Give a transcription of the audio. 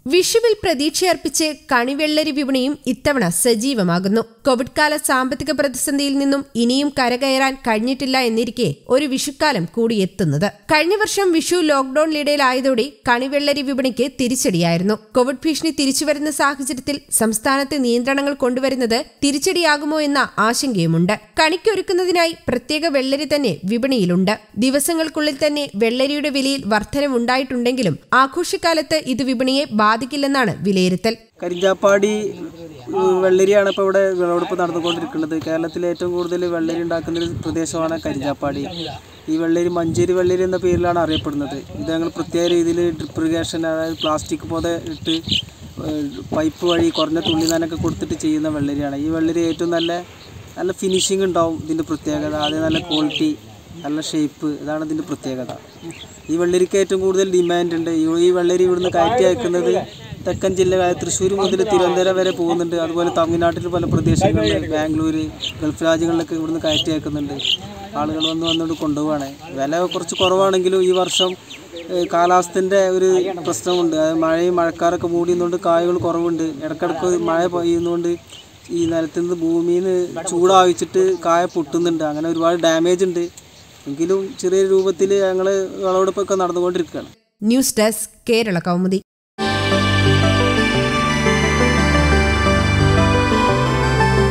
വിഷുവിൽ പ്രതീക്ഷയർപ്പിച്ച് കണിവെള്ളരി വിപണിയും ഇത്തവണ സജീവമാകുന്നു കോവിഡ് കാല സാമ്പത്തിക പ്രതിസന്ധിയിൽ നിന്നും ഇനിയും കരകയറാൻ കഴിഞ്ഞിട്ടില്ല എന്നിരിക്കെ ഒരു വിഷുക്കാലം കൂടി എത്തുന്നത് കഴിഞ്ഞ വർഷം വിഷു ലോക്ഡൌണിനിടയിലായതോടെ കണിവെള്ളരി വിപണിക്ക് തിരിച്ചടിയായിരുന്നു കോവിഡ് ഭീഷണി തിരിച്ചുവരുന്ന സാഹചര്യത്തിൽ സംസ്ഥാനത്ത് നിയന്ത്രണങ്ങൾ കൊണ്ടുവരുന്നത് തിരിച്ചടിയാകുമോ എന്ന ആശങ്കയുമുണ്ട് കണിക്കൊരുക്കുന്നതിനായി പ്രത്യേക വെള്ളരി തന്നെ വിപണിയിലുണ്ട് ദിവസങ്ങൾക്കുള്ളിൽ തന്നെ വെള്ളരിയുടെ വിലയിൽ വർധനവുണ്ടായിട്ടുണ്ടെങ്കിലും ആഘോഷക്കാലത്ത് ഇത് വിപണിയെ ബാധിക്കില്ലെന്നാണ് വിലയിരുത്തൽ കരിഞ്ചാപ്പാടി ഉം, വെള്ളരിയാണ് ഇപ്പോൾ ഇവിടെ വിളവെടുപ്പ് നടന്നുകൊണ്ടിരിക്കുന്നത് കേരളത്തിലെ ഏറ്റവും കൂടുതൽ വെള്ളരി ഉണ്ടാക്കുന്ന ഒരു പ്രദേശമാണ് കരിഞ്ചാപ്പാടി ഈ വെള്ളരി മഞ്ചേരി വെള്ളരി എന്ന പേരിലാണ് അറിയപ്പെടുന്നത് ഇത് ഞങ്ങൾ പ്രത്യേക രീതിയിൽ ഡ്രിപ്പ് ഇറിഗേഷൻ അതായത് പ്ലാസ്റ്റിക് പോലെ ഇട്ട് ഏഹ്, പൈപ്പ് വഴി കുറഞ്ഞ തുള്ളി നനൊക്കെ കൊടുത്തിട്ട് ചെയ്യുന്ന വെള്ളരിയാണ് ഈ വെള്ളരി ഏറ്റവും നല്ല നല്ല ഫിനിഷിംഗ് ഉണ്ടാവും ഇതിൻ്റെ പ്രത്യേകത അത് നല്ല ക്വാളിറ്റി നല്ല ഷേപ്പ് ഇതാണ് ഇതിൻ്റെ പ്രത്യേകത ഈ വെള്ളരിക്ക് ഏറ്റവും കൂടുതൽ ഡിമാൻഡ് ഉണ്ട് ഈ ഈ വെള്ളരി ഇവിടുന്ന് കയറ്റി അയക്കുന്നത് തെക്കൻ ജില്ലകളായ തൃശ്ശൂർ മുതൽ തിരുവനന്തപുരം വരെ പോകുന്നുണ്ട് അതുപോലെ തമിഴ്നാട്ടിൽ പല പ്രദേശങ്ങളിൽ ബാംഗ്ലൂർ ഗൾഫ് രാജ്യങ്ങളിലൊക്കെ ഇവിടുന്ന് കയറ്റി അയക്കുന്നുണ്ട് ആളുകൾ വന്ന് വന്നുകൊണ്ട് കൊണ്ടുപോവാണ് വില കുറച്ച് കുറവാണെങ്കിലും ഈ വർഷം ഏഹ്, കാലാവസ്ഥൻ്റെ ഒരു പ്രശ്നമുണ്ട് അതായത് മഴയും മഴക്കാരൊക്കെ മൂടിയുന്നതുകൊണ്ട് കായകൾ കുറവുണ്ട് ഇടയ്ക്കിടയ്ക്ക് മഴ പെയ്യുന്നതുകൊണ്ട് ഈ നിലത്ത് നിന്ന് ഭൂമിയിൽ നിന്ന് ചൂടാവിച്ചിട്ട് കായ പൊട്ടുന്നുണ്ട് അങ്ങനെ ഒരുപാട് ഡാമേജ് ഉണ്ട് എങ്കിലും ചെറിയ രൂപത്തിൽ ഞങ്ങൾ വിളവെടുപ്പൊക്കെ നടന്നുകൊണ്ടിരിക്കുകയാണ് ന്യൂസ് ഡെസ്ക് കേരള കൗമുദി